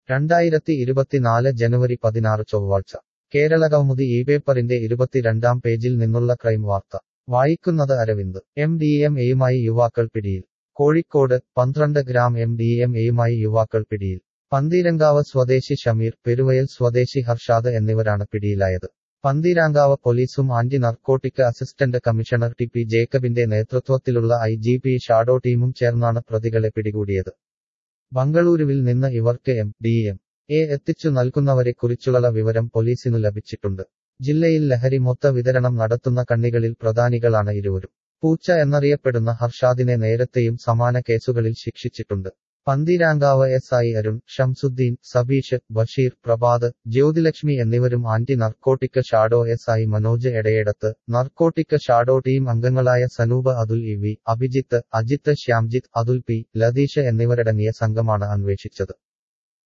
രണ്ടായിരത്തി ഇരുപത്തിനാല് ജനുവരി പതിനാറ് ചൊവ്വാഴ്ച കേരള കൗമുദി ഈ പേപ്പറിന്റെ ഇരുപത്തിരണ്ടാം പേജിൽ നിന്നുള്ള ക്രൈം വാർത്ത വായിക്കുന്നത് അരവിന്ദ് എം ഡി എം എയുമായി യുവാക്കൾ പിടിയിൽ കോഴിക്കോട് പന്ത്രണ്ട് ഗ്രാം എം ഡി എം എയുമായി യുവാക്കൾ പിടിയിൽ പന്തീരങ്കാവ് സ്വദേശി ഷമീർ പെരുവയൽ സ്വദേശി ഹർഷാദ് എന്നിവരാണ് പിടിയിലായത് പന്തീരാങ്കാവ് പോലീസും anti narcotic assistant commissioner T P ജേക്കബിന്റെ നേതൃത്വത്തിലുള്ള ഐ ജി പി ഷാഡോ ടീമും ചേർന്നാണ് പ്രതികളെ പിടികൂടിയത് ബംഗളൂരുവിൽ നിന്ന് ഇവർക്ക് എം ഡി എം എ എത്തിച്ചു നൽകുന്നവരെക്കുറിച്ചുള്ള വിവരം പോലീസിനു ലഭിച്ചിട്ടുണ്ട് ജില്ലയിൽ ലഹരി മൊത്ത വിതരണം നടത്തുന്ന കണ്ണികളിൽ പ്രധാനികളാണ് ഇരുവരും പൂച്ച എന്നറിയപ്പെടുന്ന ഹർഷാദിനെ നേരത്തെയും സമാന കേസുകളിൽ ശിക്ഷിച്ചിട്ടുണ്ട് പന്തീരാങ്കാവ് എസ് ഐ അരുൺ ഷംസുദ്ദീൻ സബീഷ് ബഷീർ പ്രഭാത് ജ്യോതിലക്ഷ്മി എന്നിവരും anti narcotic shadow S I Manoj Edayedath narcotic shadow team അംഗങ്ങളായ Sanoop Athul E V Abhijith Ajith Shyamjith Athul P Latheesh എന്നിവരടങ്ങിയ സംഘമാണ് അന്വേഷിച്ചത്